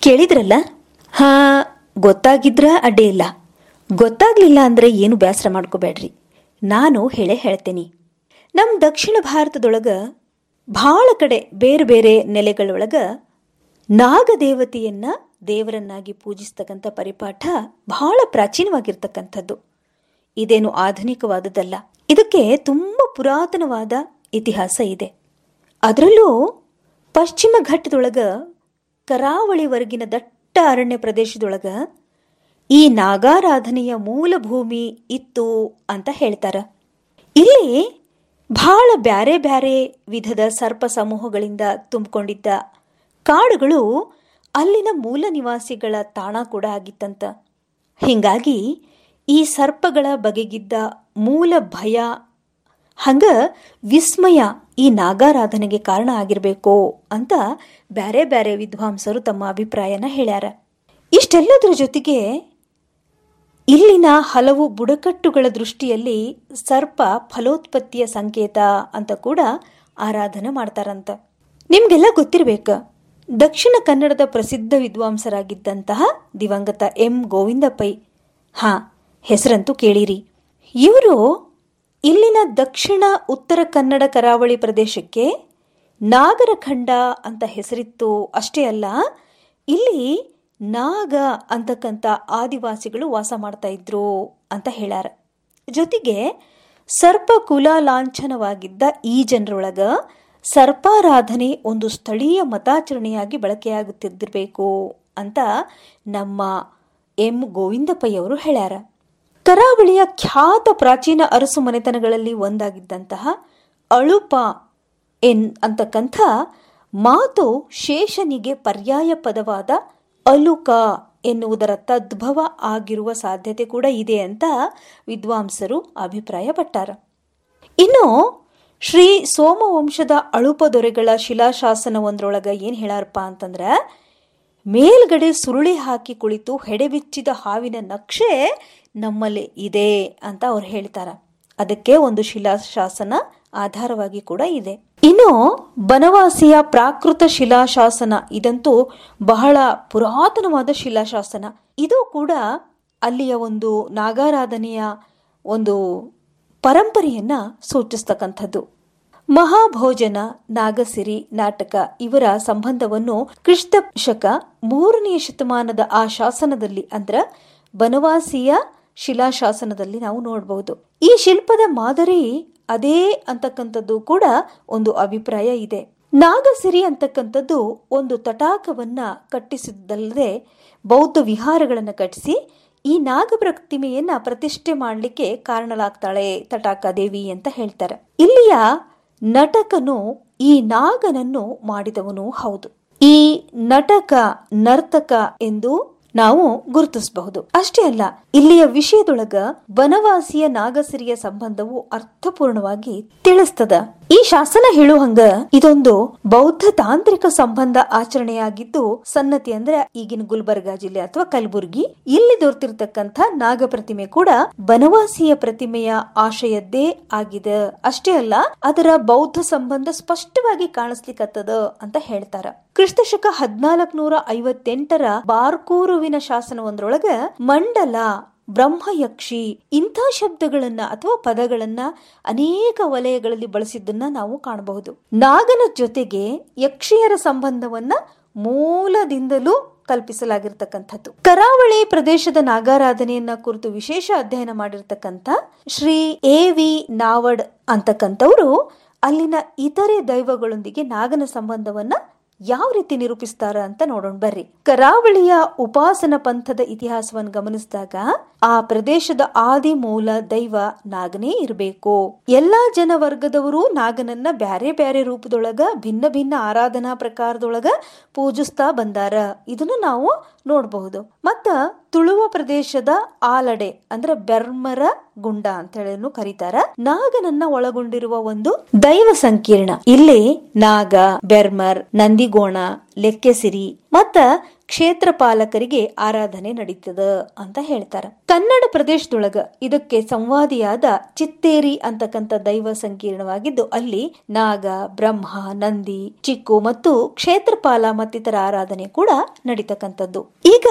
ಕೇಳಿದ್ರಲ್ಲ ಹಾ ಗೊತ್ತಾಗಿದ್ರ ಅಡ್ಡಿ ಇಲ್ಲ ಗೊತ್ತಾಗ್ಲಿಲ್ಲ ಅಂದ್ರೆ ಏನು ಬೇಸರ ಮಾಡ್ಕೋಬೇಡ್ರಿ ನಾನು ಹೇಳೇ ಹೇಳ್ತೇನೆ ನಮ್ಮ ದಕ್ಷಿಣ ಭಾರತದೊಳಗ ಭಾಳ ಕಡೆ ಬೇರೆ ಬೇರೆ ನೆಲೆಗಳೊಳಗ ನಾಗದೇವತೆಯನ್ನ ದೇವರನ್ನಾಗಿ ಪೂಜಿಸ್ತಕ್ಕಂಥ ಪರಿಪಾಠ ಬಹಳ ಪ್ರಾಚೀನವಾಗಿರ್ತಕ್ಕಂಥದ್ದು ಇದೇನು ಆಧುನಿಕವಾದದ್ದಲ್ಲ ಇದಕ್ಕೆ ತುಂಬ ಪುರಾತನವಾದ ಇತಿಹಾಸ ಇದೆ ಅದರಲ್ಲೂ ಪಶ್ಚಿಮ ಘಟ್ಟದೊಳಗ ಕರಾವಳಿವರೆಗಿನ ದಟ್ಟ ಅರಣ್ಯ ಪ್ರದೇಶದೊಳಗ ಈ ನಾಗಾರಾಧನೆಯ ಮೂಲ ಭೂಮಿ ಇತ್ತು ಅಂತ ಹೇಳ್ತಾರ ಇಲ್ಲಿ ಬಹಳ ಬ್ಯಾರೆ ಬ್ಯಾರೆ ವಿಧದ ಸರ್ಪ ಸಮೂಹಗಳಿಂದ ತುಂಬಿಕೊಂಡಿದ್ದ ಕಾಡುಗಳು ಅಲ್ಲಿನ ಮೂಲ ನಿವಾಸಿಗಳ ತಾಣ ಕೂಡ ಆಗಿತ್ತಂತ ಹಿಂಗಾಗಿ ಈ ಸರ್ಪಗಳ ಬಗೆಗಿದ್ದ ಮೂಲ ಭಯ ಹಂಗ ವಿಸ್ಮಯ ಈ ನಾಗಾರಾಧನೆಗೆ ಕಾರಣ ಆಗಿರಬೇಕು ಅಂತ ಬ್ಯಾರೆ ಬ್ಯಾರೆ ವಿದ್ವಾಂಸರು ತಮ್ಮ ಅಭಿಪ್ರಾಯನ ಹೇಳ್ಯಾರ ಇಷ್ಟೆಲ್ಲದರ ಜೊತೆಗೆ ಇಲ್ಲಿನ ಹಲವು ಬುಡಕಟ್ಟುಗಳ ದೃಷ್ಟಿಯಲ್ಲಿ ಸರ್ಪ ಫಲೋತ್ಪತ್ತಿಯ ಸಂಕೇತ ಅಂತ ಕೂಡ ಆರಾಧನೆ ಮಾಡ್ತಾರಂತ ನಿಮ್ಗೆಲ್ಲ ಗೊತ್ತಿರಬೇಕ ದಕ್ಷಿಣ ಕನ್ನಡದ ಪ್ರಸಿದ್ಧ ವಿದ್ವಾಂಸರಾಗಿದ್ದಂತಹ ದಿವಂಗತ ಎಂ ಗೋವಿಂದ ಪೈ ಹಾ ಹೆಸರಂತೂ ಕೇಳಿರಿ ಇವರು ಇಲ್ಲಿನ ದಕ್ಷಿಣ ಉತ್ತರ ಕನ್ನಡ ಕರಾವಳಿ ಪ್ರದೇಶಕ್ಕೆ ನಾಗರಖಂಡ ಅಂತ ಹೆಸರಿತ್ತು ಅಷ್ಟೇ ಅಲ್ಲ ಇಲ್ಲಿ ನಾಗ ಅಂತಕ್ಕಂಥ ಆದಿವಾಸಿಗಳು ವಾಸ ಮಾಡ್ತಾ ಇದ್ರು ಅಂತ ಹೇಳ್ಯಾರ ಜೊತೆಗೆ ಸರ್ಪ ಕುಲ ಲಾಂಛನವಾಗಿದ್ದ ಈ ಜನರೊಳಗ ಸರ್ಪಾರಾಧನೆ ಒಂದು ಸ್ಥಳೀಯ ಮತಾಚರಣೆಯಾಗಿ ಬಳಕೆಯಾಗುತ್ತಿದ್ದಿರಬೇಕು ಅಂತ ನಮ್ಮ ಎಂ ಗೋವಿಂದಪ್ಪಯ್ಯವರು ಹೇಳ್ಯಾರ ಕರಾವಳಿಯ ಖ್ಯಾತ ಪ್ರಾಚೀನ ಅರಸು ಮನೆತನಗಳಲ್ಲಿ ಒಂದಾಗಿದ್ದಂತಹ ಅಳುಪ ಎನ್ ಅಂತಕ್ಕಂಥ ಮಾತು ಶೇಷನಿಗೆ ಪರ್ಯಾಯ ಪದವಾದ ಅಲುಕ ಎನ್ನುವುದರ ತದ್ಭವ ಆಗಿರುವ ಸಾಧ್ಯತೆ ಕೂಡ ಇದೆ ಅಂತ ವಿದ್ವಾಂಸರು ಅಭಿಪ್ರಾಯಪಟ್ಟಾರ ಇನ್ನು ಶ್ರೀ ಸೋಮವಂಶದ ಅಳುಪ ದೊರೆಗಳ ಶಿಲಾಶಾಸನವೊಂದ್ರೊಳಗ ಏನ್ ಹೇಳಾರಪ್ಪ ಅಂತಂದ್ರ ಮೇಲ್ಗಡೆ ಸುರುಳಿ ಹಾಕಿ ಕುಳಿತು ಹೆಡೆಬಿಚ್ಚಿದ ಹಾವಿನ ನಕ್ಷೆ ನಮ್ಮಲ್ಲಿ ಇದೆ ಅಂತ ಅವ್ರು ಹೇಳ್ತಾರ ಅದಕ್ಕೆ ಒಂದು ಶಿಲಾಶಾಸನ ಆಧಾರವಾಗಿ ಕೂಡ ಇದೆ ಇನ್ನು ಬನವಾಸಿಯ ಪ್ರಾಕೃತ ಶಿಲಾಶಾಸನ ಇದಂತೂ ಬಹಳ ಪುರಾತನವಾದ ಶಿಲಾಶಾಸನ ಇದು ಕೂಡ ಅಲ್ಲಿಯ ಒಂದು ನಾಗಾರಾಧನೆಯ ಒಂದು ಪರಂಪರೆಯನ್ನ ಸೂಚಿಸ್ತಕ್ಕಂಥದ್ದು ಮಹಾಭೋಜನ ನಾಗಸಿರಿ ನಾಟಕ ಇವರ ಸಂಬಂಧವನ್ನು ಕ್ರಿಸ್ತ ಶಕ ಮೂರನೆಯ ಶತಮಾನದ ಆ ಶಾಸನದಲ್ಲಿ ಅಂದ್ರ ಬನವಾಸಿಯ ಶಿಲಾಶಾಸನದಲ್ಲಿ ನಾವು ನೋಡಬಹುದು ಈ ಶಿಲ್ಪದ ಮಾದರಿ ಅದೇ ಅಂತಕ್ಕಂಥದ್ದು ಕೂಡ ಒಂದು ಅಭಿಪ್ರಾಯ ಇದೆ ನಾಗಸಿರಿ ಅಂತಕ್ಕಂಥದ್ದು ಒಂದು ತಟಾಕವನ್ನ ಕಟ್ಟಿಸಿದ್ದಲ್ಲದೆ ಬೌದ್ಧ ವಿಹಾರಗಳನ್ನು ಕಟ್ಟಿಸಿ ಈ ನಾಗ ಪ್ರತಿಮೆಯನ್ನ ಪ್ರತಿಷ್ಠೆ ಮಾಡಲಿಕ್ಕೆ ಕಾರಣಲಾಗ್ತಾಳೆ ತಟಾಕ ದೇವಿ ಅಂತ ಹೇಳ್ತಾರೆ ಇಲ್ಲಿಯ ನಟಕನು ಈ ನಾಗನನ್ನು ಮಾಡಿದವನು ಹೌದು ಈ ನಟಕ ನರ್ತಕ ಎಂದು ನಾವು ಗುರುತಿಸಬಹುದು ಅಷ್ಟೇ ಅಲ್ಲ ಇಲ್ಲಿಯ ವಿಷಯದೊಳಗ ಬನವಾಸಿಯ ನಾಗಸಿರಿಯ ಸಂಬಂಧವು ಅರ್ಥಪೂರ್ಣವಾಗಿ ತಿಳಿಸ್ತದ ಈ ಶಾಸನ ಹೇಳುವಂಗ ಇದೊಂದು ಬೌದ್ಧ ತಾಂತ್ರಿಕ ಸಂಬಂಧ ಆಚರಣೆಯಾಗಿದ್ದು ಸನ್ನತಿ ಅಂದ್ರೆ ಈಗಿನ ಗುಲ್ಬರ್ಗಾ ಜಿಲ್ಲೆ ಅಥವಾ ಕಲಬುರ್ಗಿ ಇಲ್ಲಿ ದೊರೆತಿರ್ತಕ್ಕಂಥ ನಾಗ ಪ್ರತಿಮೆ ಕೂಡ ಬನವಾಸಿಯ ಪ್ರತಿಮೆಯ ಆಶಯದ್ದೇ ಆಗಿದೆ ಅಷ್ಟೇ ಅಲ್ಲ ಅದರ ಬೌದ್ಧ ಸಂಬಂಧ ಸ್ಪಷ್ಟವಾಗಿ ಕಾಣಿಸ್ಲಿಕ್ಕತ್ತದ ಅಂತ ಹೇಳ್ತಾರ ಕ್ರಿಸ್ತಶಕ ಹದಿನಾಲ್ಕ ನೂರ ಐವತ್ತೆಂಟರ ಬಾರ್ಕೂರುವಿನ ಶಾಸನವೊಂದ್ರೊಳಗ ಮಂಡಲ ಬ್ರಹ್ಮಯಕ್ಷಿ ಇಂಥ ಶಬ್ದಗಳನ್ನ ಅಥವಾ ಪದಗಳನ್ನ ಅನೇಕ ವಲಯಗಳಲ್ಲಿ ಬಳಸಿದ್ದನ್ನ ನಾವು ಕಾಣಬಹುದು ನಾಗನ ಜೊತೆಗೆ ಯಕ್ಷಿಯರ ಸಂಬಂಧವನ್ನ ಮೂಲದಿಂದಲೂ ಕಲ್ಪಿಸಲಾಗಿರ್ತಕ್ಕಂಥದ್ದು ಕರಾವಳಿ ಪ್ರದೇಶದ ನಾಗಾರಾಧನೆಯನ್ನ ಕುರಿತು ವಿಶೇಷ ಅಧ್ಯಯನ ಮಾಡಿರ್ತಕ್ಕಂಥ ಶ್ರೀ ಎ ವಿ ನಾವಡ್ ಅಂತಕ್ಕಂಥವ್ರು ಅಲ್ಲಿನ ಇತರೆ ದೈವಗಳೊಂದಿಗೆ ನಾಗನ ಸಂಬಂಧವನ್ನ ಯಾವ ರೀತಿ ನಿರೂಪಿಸ್ತಾರ ಅಂತ ನೋಡೋಣ ಬರ್ರಿ ಕರಾವಳಿಯ ಉಪಾಸನ ಪಂಥದ ಇತಿಹಾಸವನ್ನು ಗಮನಿಸಿದಾಗ ಆ ಪ್ರದೇಶದ ಆದಿ ಮೂಲ ದೈವ ನಾಗನೇ ಇರಬೇಕು ಎಲ್ಲಾ ಜನ ವರ್ಗದವರು ನಾಗನನ್ನ ಬ್ಯಾರೆ ಬ್ಯಾರೆ ರೂಪದೊಳಗ ಭಿನ್ನ ಭಿನ್ನ ಆರಾಧನಾ ಪ್ರಕಾರದೊಳಗ ಪೂಜಿಸ್ತಾ ಬಂದಾರ ಇದನ್ನು ನಾವು ನೋಡಬಹುದು ಮತ್ತ ತುಳುವ ಪ್ರದೇಶದ ಆಲಡೆ ಅಂದ್ರೆ ಬೆರ್ಮರ ಗುಂಡ ಅಂತ ಹೇಳಿ ಕರೀತಾರ ನಾಗನನ್ನ ಒಳಗೊಂಡಿರುವ ಒಂದು ದೈವ ಸಂಕೀರ್ಣ ಇಲ್ಲಿ ನಾಗ ಬೆರ್ಮರ್ ನಂದಿಗೋಣ ಲೆಕ್ಕೆಸಿರಿ ಮತ್ತ ಕ್ಷೇತ್ರ ಪಾಲಕರಿಗೆ ಆರಾಧನೆ ನಡೀತದ ಅಂತ ಹೇಳ್ತಾರ ಕನ್ನಡ ಪ್ರದೇಶದೊಳಗ ಇದಕ್ಕೆ ಸಂವಾದಿಯಾದ ಚಿತ್ತೇರಿ ಅಂತಕ್ಕಂಥ ದೈವ ಸಂಕೀರ್ಣವಾಗಿದ್ದು ಅಲ್ಲಿ ನಾಗ ಬ್ರಹ್ಮ ನಂದಿ ಚಿಕ್ಕು ಮತ್ತು ಕ್ಷೇತ್ರಪಾಲ ಮತ್ತಿತರ ಆರಾಧನೆ ಕೂಡ ನಡೀತಕ್ಕಂಥದ್ದು ಈಗ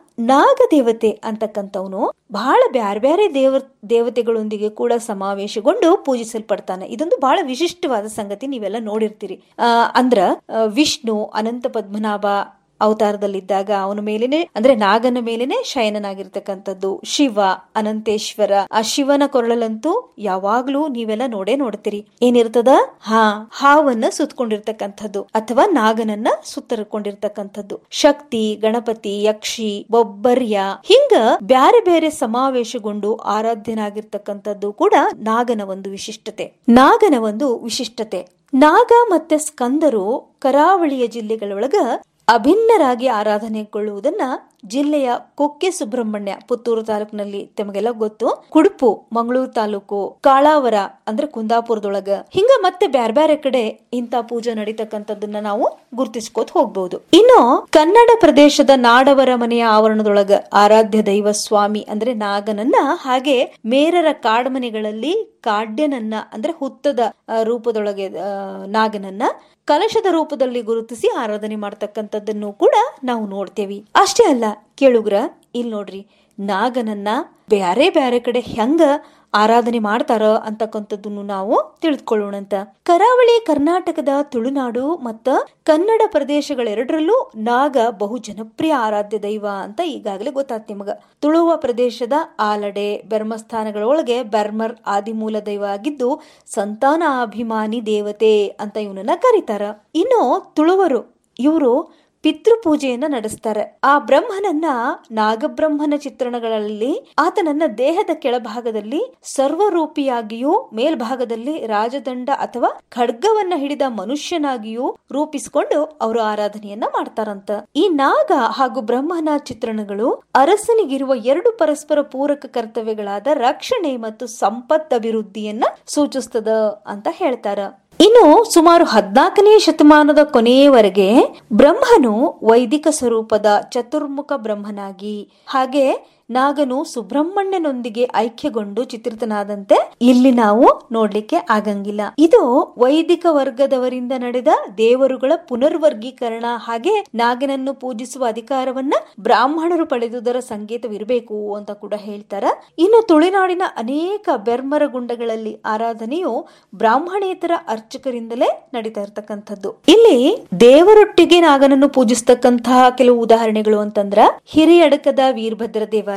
ನಾಗದೇವತೆ ಅಂತಕ್ಕಂಥವನು ಬಹಳ ಬ್ಯಾರೆ ಬ್ಯಾರೆ ದೇವ ದೇವತೆಗಳೊಂದಿಗೆ ಕೂಡ ಸಮಾವೇಶಗೊಂಡು ಪೂಜಿಸಲ್ಪಡ್ತಾನೆ ಇದೊಂದು ಬಹಳ ವಿಶಿಷ್ಟವಾದ ಸಂಗತಿ ನೀವೆಲ್ಲ ನೋಡಿರ್ತೀರಿ ಆ ಅಂದ್ರ ಆ, ವಿಷ್ಣು ಅನಂತ ಪದ್ಮನಾಭ ಅವತಾರದಲ್ಲಿದ್ದಾಗ ಅವನ ಮೇಲೇನೆ ಅಂದ್ರೆ ನಾಗನ ಮೇಲೇನೆ ಶಯನನಾಗಿರ್ತಕ್ಕಂಥದ್ದು ಶಿವ ಅನಂತೇಶ್ವರ ಆ ಶಿವನ ಕೊರಳಲ್ಲಂತೂ ಯಾವಾಗ್ಲೂ ನೀವೆಲ್ಲ ನೋಡೇ ನೋಡ್ತೀರಿ ಏನಿರ್ತದ ಹಾ ಹಾವನ್ನ ಸುತ್ತಕೊಂಡಿರ್ತಕ್ಕಂಥದ್ದು ಅಥವಾ ನಾಗನನ್ನ ಸುತ್ತರ್ಕೊಂಡಿರ್ತಕ್ಕಂಥದ್ದು ಶಕ್ತಿ ಗಣಪತಿ ಯಕ್ಷಿ ಬೊಬ್ಬರ್ಯ ಹಿಂಗ ಬ್ಯಾರೆ ಬೇರೆ ಸಮಾವೇಶಗೊಂಡು ಆರಾಧ್ಯನಾಗಿರ್ತಕ್ಕಂಥದ್ದು ಕೂಡ ನಾಗನ ಒಂದು ವಿಶಿಷ್ಟತೆ ನಾಗನ ಒಂದು ವಿಶಿಷ್ಟತೆ ನಾಗ ಮತ್ತೆ ಸ್ಕಂದರು ಕರಾವಳಿಯ ಜಿಲ್ಲೆಗಳೊಳಗ ಅಭಿನ್ನರಾಗಿ ಆರಾಧನೆಗೊಳ್ಳುವುದನ್ನ ಜಿಲ್ಲೆಯ ಕೊಕ್ಕೆ ಸುಬ್ರಹ್ಮಣ್ಯ ಪುತ್ತೂರು ತಾಲೂಕಿನಲ್ಲಿ ತಮಗೆಲ್ಲ ಗೊತ್ತು ಕುಡುಪು ಮಂಗಳೂರು ತಾಲೂಕು ಕಾಳಾವರ ಅಂದ್ರೆ ಕುಂದಾಪುರದೊಳಗ ಹಿಂಗ ಮತ್ತೆ ಬ್ಯಾರೆ ಬ್ಯಾರೆ ಕಡೆ ಇಂತ ಪೂಜೆ ನಡೀತಕ್ಕಂಥದ್ದನ್ನ ನಾವು ಗುರ್ತಿಸ್ಕೋತ ಹೋಗ್ಬಹುದು ಇನ್ನು ಕನ್ನಡ ಪ್ರದೇಶದ ನಾಡವರ ಮನೆಯ ಆವರಣದೊಳಗ ಆರಾಧ್ಯ ದೈವ ಸ್ವಾಮಿ ಅಂದ್ರೆ ನಾಗನನ್ನ ಹಾಗೆ ಮೇರರ ಕಾಡ್ಮನೆಗಳಲ್ಲಿ ಕಾಡ್ಯನನ್ನ ಅಂದ್ರೆ ಹುತ್ತದ ಆ, ರೂಪದೊಳಗೆ ಆ, ನಾಗನನ್ನ ಕಲಶದ ರೂಪದಲ್ಲಿ ಗುರುತಿಸಿ ಆರಾಧನೆ ಮಾಡ್ತಕ್ಕಂಥದ್ದನ್ನು ಕೂಡ ನಾವು ನೋಡ್ತೇವಿ ಅಷ್ಟೇ ಅಲ್ಲ ಕೇಳುಗ್ರ ಇಲ್ಲಿ ನೋಡ್ರಿ ನಾಗನನ್ನ ಬ್ಯಾರೆ ಬ್ಯಾರೆ ಕಡೆ ಹೆಂಗ ಆರಾಧನೆ ಮಾಡ್ತಾರ ಅಂತಕ್ಕಂಥದ್ದನ್ನು ನಾವು ತಿಳಿದುಕೊಳ್ಳೋಣಂತ ಕರಾವಳಿ ಕರ್ನಾಟಕದ ತುಳುನಾಡು ಮತ್ತ ಕನ್ನಡ ಪ್ರದೇಶಗಳೆರಡರಲ್ಲೂ ನಾಗ ಬಹು ಜನಪ್ರಿಯ ಆರಾಧ್ಯ ದೈವ ಅಂತ ಈಗಾಗಲೇ ಗೊತ್ತಾತ್ ನಿಮಗ ತುಳುವ ಪ್ರದೇಶದ ಆಲಡೆ ಬೆರ್ಮಸ್ಥಾನಗಳೊಳಗೆ ಬೆರ್ಮರ್ ಆದಿಮೂಲ ದೈವ ಆಗಿದ್ದು ಸಂತಾನಾಭಿಮಾನಿ ದೇವತೆ ಅಂತ ಇವನನ್ನ ಕರೀತಾರ ಇನ್ನು ತುಳುವರು ಇವರು ಪಿತೃಪೂಜೆಯನ್ನ ನಡೆಸ್ತಾರೆ ಆ ಬ್ರಹ್ಮನನ್ನ ನಾಗಬ್ರಹ್ಮನ ಚಿತ್ರಣಗಳಲ್ಲಿ ಆತನನ್ನ ದೇಹದ ಕೆಳಭಾಗದಲ್ಲಿ ಸರ್ವರೂಪಿಯಾಗಿಯೂ ಮೇಲ್ಭಾಗದಲ್ಲಿ ರಾಜದಂಡ ಅಥವಾ ಖಡ್ಗವನ್ನ ಹಿಡಿದ ಮನುಷ್ಯನಾಗಿಯೂ ರೂಪಿಸಿಕೊಂಡು ಅವರು ಆರಾಧನೆಯನ್ನ ಮಾಡ್ತಾರಂತ ಈ ನಾಗ ಹಾಗೂ ಬ್ರಹ್ಮನ ಚಿತ್ರಣಗಳು ಅರಸನಿಗಿರುವ ಎರಡು ಪರಸ್ಪರ ಪೂರಕ ಕರ್ತವ್ಯಗಳಾದ ರಕ್ಷಣೆ ಮತ್ತು ಸಂಪತ್ ಅಭಿವೃದ್ಧಿಯನ್ನ ಸೂಚಿಸ್ತದ ಅಂತ ಹೇಳ್ತಾರ ಇನ್ನು ಸುಮಾರು ಹದ್ನಾಲ್ಕನೇ ಶತಮಾನದ ಕೊನೆಯವರೆಗೆ ಬ್ರಹ್ಮನು ವೈದಿಕ ಸ್ವರೂಪದ ಚತುರ್ಮುಖ ಬ್ರಹ್ಮನಾಗಿ ಹಾಗೆ ನಾಗನು ಸುಬ್ರಹ್ಮಣ್ಯನೊಂದಿಗೆ ಐಕ್ಯಗೊಂಡು ಚಿತ್ರಿತನಾದಂತೆ ಇಲ್ಲಿ ನಾವು ನೋಡ್ಲಿಕ್ಕೆ ಆಗಂಗಿಲ್ಲ ಇದು ವೈದಿಕ ವರ್ಗದವರಿಂದ ನಡೆದ ದೇವರುಗಳ ಪುನರ್ವರ್ಗೀಕರಣ ಹಾಗೆ ನಾಗನನ್ನು ಪೂಜಿಸುವ ಅಧಿಕಾರವನ್ನ ಬ್ರಾಹ್ಮಣರು ಪಡೆದುದರ ಸಂಕೇತವಿರಬೇಕು ಅಂತ ಕೂಡ ಹೇಳ್ತಾರ ಇನ್ನು ತುಳುನಾಡಿನ ಅನೇಕ ಬೆರ್ಮರ ಗುಂಡಗಳಲ್ಲಿ ಆರಾಧನೆಯು ಬ್ರಾಹ್ಮಣೇತರ ಅರ್ಚಕರಿಂದಲೇ ನಡೀತಾ ಇರ್ತಕ್ಕಂಥದ್ದು ಇಲ್ಲಿ ದೇವರೊಟ್ಟಿಗೆ ನಾಗನನ್ನು ಪೂಜಿಸ್ತಕ್ಕಂತಹ ಕೆಲವು ಉದಾಹರಣೆಗಳು ಅಂತಂದ್ರ ಹಿರಿಯಡಕದ ವೀರಭದ್ರ ದೇವಾಲಯ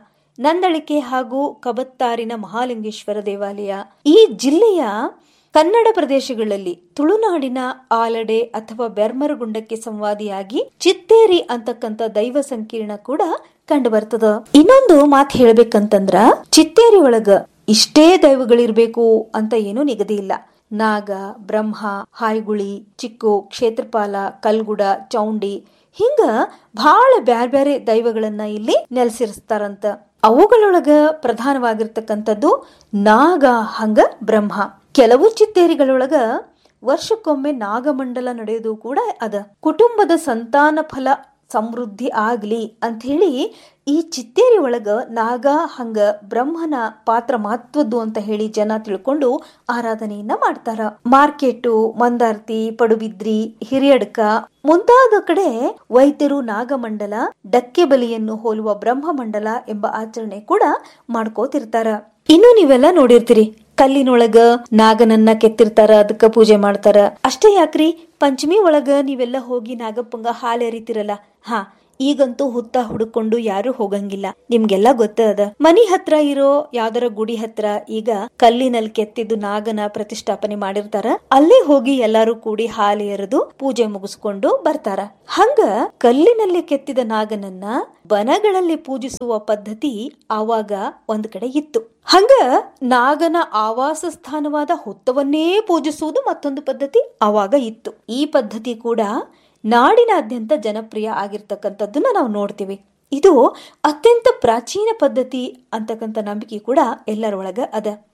ನಂದಳಿಕೆ ಹಾಗೂ ಕಬತ್ತಾರಿನ ಮಹಾಲಿಂಗೇಶ್ವರ ದೇವಾಲಯ ಈ ಜಿಲ್ಲೆಯ ಕನ್ನಡ ಪ್ರದೇಶಗಳಲ್ಲಿ ತುಳುನಾಡಿನ ಆಲಡೆ ಅಥವಾ ಬೆರ್ಮರಗುಂಡಕ್ಕೆ ಸಂವಾದಿಯಾಗಿ ಚಿತ್ತೇರಿ ಅಂತಕ್ಕಂಥ ದೈವ ಸಂಕೀರ್ಣ ಕೂಡ ಕಂಡು ಬರ್ತದ ಇನ್ನೊಂದು ಮಾತು ಹೇಳ್ಬೇಕಂತಂದ್ರ ಚಿತ್ತೇರಿ ಒಳಗ ಇಷ್ಟೇ ದೈವಗಳಿರ್ಬೇಕು ಅಂತ ಏನೂ ನಿಗದಿ ಇಲ್ಲ ನಾಗ ಬ್ರಹ್ಮ ಹಾಯ್ಗುಳಿ ಚಿಕ್ಕು ಕ್ಷೇತ್ರಪಾಲ ಕಲ್ಗುಡ ಚೌಂಡಿ ಹಿಂಗ ಬಹಳ ಬ್ಯಾರ್ ಬ್ಯಾರೆ ದೈವಗಳನ್ನ ಇಲ್ಲಿ ನೆಲೆಸಿರಿಸ್ತಾರಂತ ಅವುಗಳೊಳಗ ಪ್ರಧಾನವಾಗಿರ್ತಕ್ಕಂಥದ್ದು ನಾಗ ಹಂಗ ಬ್ರಹ್ಮ ಕೆಲವು ಚಿತ್ತೇರಿಗಳೊಳಗ ವರ್ಷಕ್ಕೊಮ್ಮೆ ನಾಗಮಂಡಲ ನಡೆಯೋದು ಕೂಡ ಅದ ಕುಟುಂಬದ ಸಂತಾನ ಫಲ ಸಮೃದ್ಧಿ ಆಗ್ಲಿ ಅಂತ ಹೇಳಿ ಈ ಚಿತ್ತೇರಿ ಒಳಗ ನಾಗ ಹಂಗ ಬ್ರಹ್ಮನ ಪಾತ್ರ ಮಹತ್ವದ್ದು ಅಂತ ಹೇಳಿ ಜನ ತಿಳ್ಕೊಂಡು ಆರಾಧನೆಯನ್ನ ಮಾಡ್ತಾರ ಮಾರ್ಕೆಟು ಮಂದಾರ್ತಿ ಪಡುಬಿದ್ರಿ ಹಿರಿಯಡ್ಕ ಮುಂತಾದ ಕಡೆ ವೈದ್ಯರು ನಾಗಮಂಡಲ ಡಕ್ಕೆ ಬಲಿಯನ್ನು ಹೋಲುವ ಬ್ರಹ್ಮಮಂಡಲ ಎಂಬ ಆಚರಣೆ ಕೂಡ ಮಾಡ್ಕೋತಿರ್ತಾರ ಇನ್ನು ನೀವೆಲ್ಲ ನೋಡಿರ್ತೀರಿ ಕಲ್ಲಿನೊಳಗ ನಾಗನನ್ನ ಕೆತ್ತಿರ್ತಾರ ಅದಕ್ಕ ಪೂಜೆ ಮಾಡ್ತಾರ ಅಷ್ಟೇ ಯಾಕ್ರಿ ಪಂಚಮಿ ಒಳಗ ನೀವೆಲ್ಲ ಹೋಗಿ ನಾಗಪ್ಪಂಗ ಹಾಲು ಎರಿತಿರಲ್ಲ ಹಾ ಈಗಂತೂ ಹುತ್ತ ಹುಡುಕೊಂಡು ಯಾರು ಹೋಗಂಗಿಲ್ಲ ನಿಮ್ಗೆಲ್ಲ ಗೊತ್ತದ ಮನಿ ಹತ್ರ ಇರೋ ಯಾವ್ದಾರ ಗುಡಿ ಹತ್ರ ಈಗ ಕಲ್ಲಿನಲ್ಲಿ ಕೆತ್ತಿದ್ದು ನಾಗನ ಪ್ರತಿಷ್ಠಾಪನೆ ಮಾಡಿರ್ತಾರ ಅಲ್ಲೇ ಹೋಗಿ ಎಲ್ಲಾರು ಕೂಡಿ ಹಾಲು ಎರೆದು ಪೂಜೆ ಮುಗಿಸ್ಕೊಂಡು ಬರ್ತಾರ ಹಂಗ ಕಲ್ಲಿನಲ್ಲಿ ಕೆತ್ತಿದ ನಾಗನನ್ನ ಬನಗಳಲ್ಲಿ ಪೂಜಿಸುವ ಪದ್ಧತಿ ಆವಾಗ ಒಂದ್ ಕಡೆ ಇತ್ತು ಹಂಗ ನಾಗನ ಆವಾಸ ಸ್ಥಾನವಾದ ಹುತ್ತವನ್ನೇ ಪೂಜಿಸುವುದು ಮತ್ತೊಂದು ಪದ್ಧತಿ ಆವಾಗ ಇತ್ತು ಈ ಪದ್ಧತಿ ಕೂಡ ನಾಡಿನಾದ್ಯಂತ ಜನಪ್ರಿಯ ಆಗಿರ್ತಕ್ಕಂಥದ್ದನ್ನ ನಾವು ನೋಡ್ತೀವಿ ಇದು ಅತ್ಯಂತ ಪ್ರಾಚೀನ ಪದ್ಧತಿ ಅಂತಕ್ಕಂಥ ನಂಬಿಕೆ ಕೂಡ ಎಲ್ಲರೊಳಗ ಅದ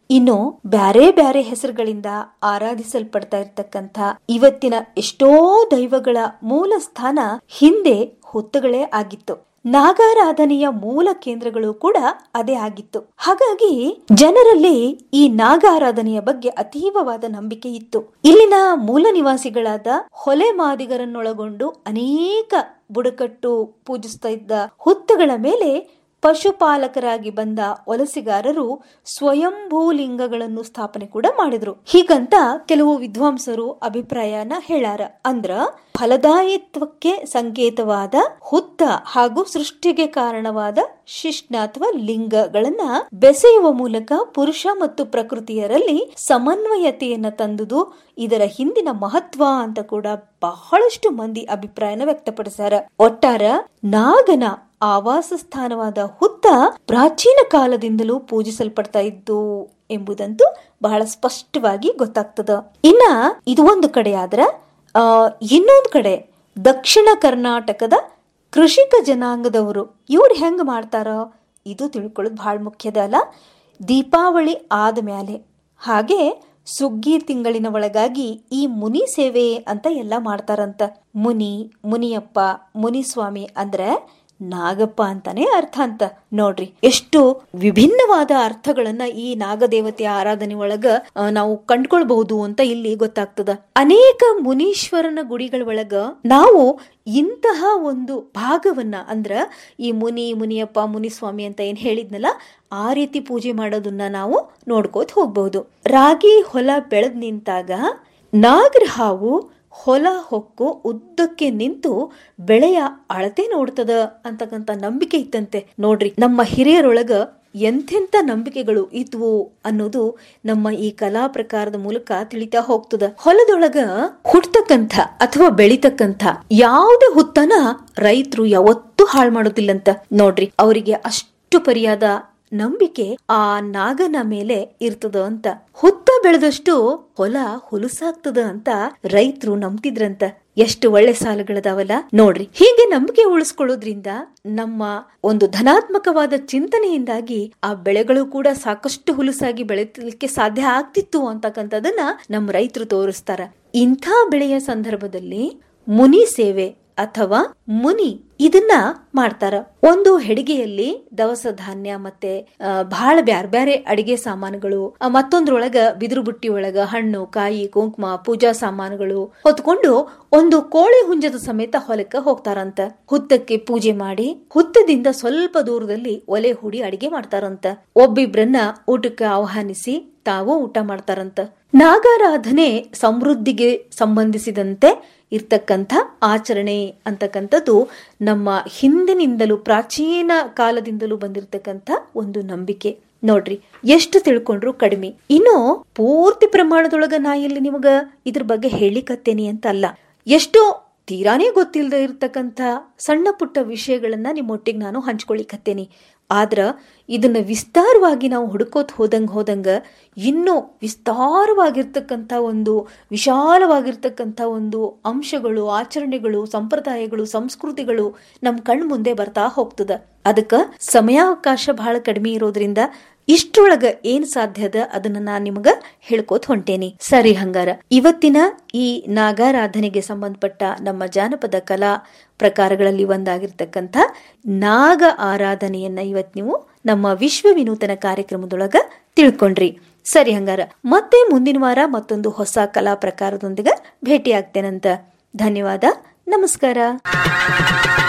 ಇನ್ನು ಬ್ಯಾರೆ ಬ್ಯಾರೆ ಹೆಸರುಗಳಿಂದ ಆರಾಧಿಸಲ್ಪಡ್ತಾ ಇರ್ತಕ್ಕಂಥ ಇವತ್ತಿನ ಎಷ್ಟೋ ದೈವಗಳ ಮೂಲ ಸ್ಥಾನ ಹಿಂದೆ ಹುತ್ತಗಳೇ ಆಗಿತ್ತು ನಾಗಾರಾಧನೆಯ ಮೂಲ ಕೇಂದ್ರಗಳು ಕೂಡ ಅದೇ ಆಗಿತ್ತು ಹಾಗಾಗಿ ಜನರಲ್ಲಿ ಈ ನಾಗಾರಾಧನೆಯ ಬಗ್ಗೆ ಅತೀವವಾದ ನಂಬಿಕೆ ಇತ್ತು ಇಲ್ಲಿನ ಮೂಲ ನಿವಾಸಿಗಳಾದ ಹೊಲೆ ಮಾದಿಗರನ್ನೊಳಗೊಂಡು ಅನೇಕ ಬುಡಕಟ್ಟು ಪೂಜಿಸ್ತಾ ಇದ್ದ ಹುತ್ತಗಳ ಮೇಲೆ ಪಶುಪಾಲಕರಾಗಿ ಬಂದ ವಲಸಿಗಾರರು ಸ್ವಯಂಭೂ ಲಿಂಗಗಳನ್ನು ಸ್ಥಾಪನೆ ಕೂಡ ಮಾಡಿದ್ರು ಹೀಗಂತ ಕೆಲವು ವಿದ್ವಾಂಸರು ಅಭಿಪ್ರಾಯನ ಹೇಳಾರ ಅಂದ್ರ ಫಲದಾಯಿತ್ವಕ್ಕೆ ಸಂಕೇತವಾದ ಹುತ್ತ ಹಾಗೂ ಸೃಷ್ಟಿಗೆ ಕಾರಣವಾದ ಶಿಷ್ಣ ಅಥವಾ ಲಿಂಗಗಳನ್ನ ಬೆಸೆಯುವ ಮೂಲಕ ಪುರುಷ ಮತ್ತು ಪ್ರಕೃತಿಯರಲ್ಲಿ ಸಮನ್ವಯತೆಯನ್ನ ತಂದುದು ಇದರ ಹಿಂದಿನ ಮಹತ್ವ ಅಂತ ಕೂಡ ಬಹಳಷ್ಟು ಮಂದಿ ಅಭಿಪ್ರಾಯನ ವ್ಯಕ್ತಪಡಿಸ್ಯಾರ ಒಟ್ಟಾರ ನಾಗನ ಆವಾಸ ಸ್ಥಾನವಾದ ಹುತ್ತ ಪ್ರಾಚೀನ ಕಾಲದಿಂದಲೂ ಪೂಜಿಸಲ್ಪಡ್ತಾ ಇದ್ದು ಎಂಬುದಂತೂ ಬಹಳ ಸ್ಪಷ್ಟವಾಗಿ ಗೊತ್ತಾಗ್ತದ ಇನ್ನ ಇದು ಒಂದು ಕಡೆ ಆದ್ರ ಆ ಇನ್ನೊಂದು ಕಡೆ ದಕ್ಷಿಣ ಕರ್ನಾಟಕದ ಕೃಷಿಕ ಜನಾಂಗದವರು ಇವ್ರು ಹೆಂಗ್ ಮಾಡ್ತಾರ ಇದು ತಿಳ್ಕೊಳ್ಳೋದು ಬಹಳ ಮುಖ್ಯದ ಅಲ್ಲ ದೀಪಾವಳಿ ಆದ ಮ್ಯಾಲೆ ಹಾಗೆ ಸುಗ್ಗಿ ತಿಂಗಳಿನ ಒಳಗಾಗಿ ಈ ಮುನಿ ಸೇವೆ ಅಂತ ಎಲ್ಲ ಮಾಡ್ತಾರಂತ ಮುನಿ ಮುನಿಯಪ್ಪ ಮುನಿಸ್ವಾಮಿ ಅಂದ್ರೆ ನಾಗಪ್ಪ ಅಂತಾನೆ ಅರ್ಥ ಅಂತ ನೋಡ್ರಿ ಎಷ್ಟು ವಿಭಿನ್ನವಾದ ಅರ್ಥಗಳನ್ನ ಈ ನಾಗದೇವತೆಯ ಆರಾಧನೆ ಒಳಗ ನಾವು ಕಂಡ್ಕೊಳ್ಬಹುದು ಅಂತ ಇಲ್ಲಿ ಗೊತ್ತಾಗ್ತದ ಅನೇಕ ಮುನೀಶ್ವರನ ಗುಡಿಗಳ ಒಳಗ ನಾವು ಇಂತಹ ಒಂದು ಭಾಗವನ್ನ ಅಂದ್ರ ಈ ಮುನಿ ಮುನಿಯಪ್ಪ ಮುನಿಸ್ವಾಮಿ ಅಂತ ಏನ್ ಹೇಳಿದ್ನಲ್ಲ ಆ ರೀತಿ ಪೂಜೆ ಮಾಡೋದನ್ನ ನಾವು ನೋಡ್ಕೋತ ಹೋಗ್ಬಹುದು ರಾಗಿ ಹೊಲ ಬೆಳೆದ್ ನಿಂತಾಗ ನಾಗರ ಹಾವು ಹೊಲ ಹೊಕ್ಕು ಉದ್ದಕ್ಕೆ ನಿಂತು ಬೆಳೆಯ ಅಳತೆ ನೋಡ್ತದ ಅಂತಕ್ಕಂತ ನಂಬಿಕೆ ಇತ್ತಂತೆ ನೋಡ್ರಿ ನಮ್ಮ ಹಿರಿಯರೊಳಗ ಎಂಥೆಂಥ ನಂಬಿಕೆಗಳು ಇದ್ವು ಅನ್ನೋದು ನಮ್ಮ ಈ ಕಲಾ ಪ್ರಕಾರದ ಮೂಲಕ ತಿಳಿತಾ ಹೋಗ್ತದ ಹೊಲದೊಳಗ ಹುಡ್ತಕ್ಕಂಥ ಅಥವಾ ಬೆಳಿತಕ್ಕಂಥ ಯಾವುದೇ ಹುತ್ತನ ರೈತರು ಯಾವತ್ತೂ ಹಾಳು ಮಾಡೋದಿಲ್ಲಂತ ನೋಡ್ರಿ ಅವರಿಗೆ ಅಷ್ಟು ಪರಿಯಾದ ನಂಬಿಕೆ ಆ ನಾಗನ ಮೇಲೆ ಇರ್ತದ ಅಂತ ಹುತ್ತ ಬೆಳೆದಷ್ಟು ಹೊಲ ಹುಲುಸಾಗ್ತದ ಅಂತ ರೈತರು ನಂಬ್ತಿದ್ರಂತ ಎಷ್ಟು ಒಳ್ಳೆ ಸಾಲುಗಳದಾವಲ್ಲ ನೋಡ್ರಿ ಹೀಗೆ ನಂಬಿಕೆ ಉಳಿಸ್ಕೊಳ್ಳೋದ್ರಿಂದ ನಮ್ಮ ಒಂದು ಧನಾತ್ಮಕವಾದ ಚಿಂತನೆಯಿಂದಾಗಿ ಆ ಬೆಳೆಗಳು ಕೂಡ ಸಾಕಷ್ಟು ಹುಲುಸಾಗಿ ಬೆಳೆಯಲಿಕ್ಕೆ ಸಾಧ್ಯ ಆಗ್ತಿತ್ತು ಅಂತಕ್ಕಂಥದನ್ನ ನಮ್ಮ ರೈತರು ತೋರಿಸ್ತಾರ ಇಂಥ ಬೆಳೆಯ ಸಂದರ್ಭದಲ್ಲಿ ಮುನಿ ಸೇವೆ ಅಥವಾ ಮುನಿ ಇದನ್ನ ಮಾಡ್ತಾರ ಒಂದು ಹೆಡಿಗೆಯಲ್ಲಿ ದವಸ ಧಾನ್ಯ ಮತ್ತೆ ಬಹಳ ಬ್ಯಾರ್ ಬ್ಯಾರೆ ಅಡಿಗೆ ಸಾಮಾನುಗಳು ಮತ್ತೊಂದ್ರೊಳಗ ಬಿದಿರು ಬುಟ್ಟಿ ಒಳಗ ಹಣ್ಣು ಕಾಯಿ ಕುಂಕುಮ ಪೂಜಾ ಸಾಮಾನುಗಳು ಹೊತ್ಕೊಂಡು ಒಂದು ಕೋಳಿ ಹುಂಜದ ಸಮೇತ ಹೊಲಕ್ಕ ಹೋಗ್ತಾರಂತ ಹುತ್ತಕ್ಕೆ ಪೂಜೆ ಮಾಡಿ ಹುತ್ತದಿಂದ ಸ್ವಲ್ಪ ದೂರದಲ್ಲಿ ಒಲೆ ಹೂಡಿ ಅಡಿಗೆ ಮಾಡ್ತಾರಂತ ಒಬ್ಬಿಬ್ರನ್ನ ಊಟಕ್ಕೆ ಆಹ್ವಾನಿಸಿ ತಾವು ಊಟ ಮಾಡ್ತಾರಂತ ನಾಗಾರಾಧನೆ ಸಮೃದ್ಧಿಗೆ ಸಂಬಂಧಿಸಿದಂತೆ ಇರ್ತಕ್ಕಂಥ ಆಚರಣೆ ಅಂತಕ್ಕಂಥದ್ದು ನಮ್ಮ ಹಿಂದಿನಿಂದಲೂ ಪ್ರಾಚೀನ ಕಾಲದಿಂದಲೂ ಬಂದಿರತಕ್ಕಂಥ ಒಂದು ನಂಬಿಕೆ ನೋಡ್ರಿ ಎಷ್ಟು ತಿಳ್ಕೊಂಡ್ರು ಕಡಿಮೆ ಇನ್ನು ಪೂರ್ತಿ ಪ್ರಮಾಣದೊಳಗ ನಾ ಇಲ್ಲಿ ನಿಮಗ ಇದ್ರ ಬಗ್ಗೆ ಹೇಳಿಕತ್ತೇನಿ ಅಂತ ಅಲ್ಲ ಎಷ್ಟೋ ತೀರಾನೇ ಗೊತ್ತಿಲ್ಲದೆ ಇರ್ತಕ್ಕಂಥ ಸಣ್ಣ ಪುಟ್ಟ ವಿಷಯಗಳನ್ನ ನಿಮ್ಮೊಟ್ಟಿಗೆ ನಾನು ಹಂಚ್ಕೊಳಿಕತ್ತೇನಿ ಆದ್ರ ಇದನ್ನ ವಿಸ್ತಾರವಾಗಿ ನಾವು ಹುಡುಕೋತ್ ಹೋದಂಗ ಹೋದಂಗ ಇನ್ನೂ ವಿಸ್ತಾರವಾಗಿರ್ತಕ್ಕಂಥ ಒಂದು ವಿಶಾಲವಾಗಿರ್ತಕ್ಕಂಥ ಒಂದು ಅಂಶಗಳು ಆಚರಣೆಗಳು ಸಂಪ್ರದಾಯಗಳು ಸಂಸ್ಕೃತಿಗಳು ನಮ್ ಕಣ್ ಮುಂದೆ ಬರ್ತಾ ಹೋಗ್ತದ ಅದಕ್ಕ ಸಮಯಾವಕಾಶ ಬಹಳ ಕಡಿಮೆ ಇರೋದ್ರಿಂದ ಇಷ್ಟೊಳಗ ಏನ್ ಸಾಧ್ಯದ ಅದನ್ನ ನಾನ್ ನಿಮಗ ಹೇಳ್ಕೋತ ಹೊಂಟೇನಿ ಸರಿ ಹಂಗಾರ ಇವತ್ತಿನ ಈ ನಾಗಾರಾಧನೆಗೆ ಸಂಬಂಧಪಟ್ಟ ನಮ್ಮ ಜಾನಪದ ಕಲಾ ಪ್ರಕಾರಗಳಲ್ಲಿ ಒಂದಾಗಿರ್ತಕ್ಕಂಥ ನಾಗ ಆರಾಧನೆಯನ್ನ ಇವತ್ ನೀವು ನಮ್ಮ ವಿಶ್ವ ವಿನೂತನ ಕಾರ್ಯಕ್ರಮದೊಳಗ ತಿಳ್ಕೊಂಡ್ರಿ ಸರಿ ಹಂಗಾರ ಮತ್ತೆ ಮುಂದಿನ ವಾರ ಮತ್ತೊಂದು ಹೊಸ ಕಲಾ ಪ್ರಕಾರದೊಂದಿಗೆ ಭೇಟಿ ಆಗ್ತೇನಂತ ಧನ್ಯವಾದ ನಮಸ್ಕಾರ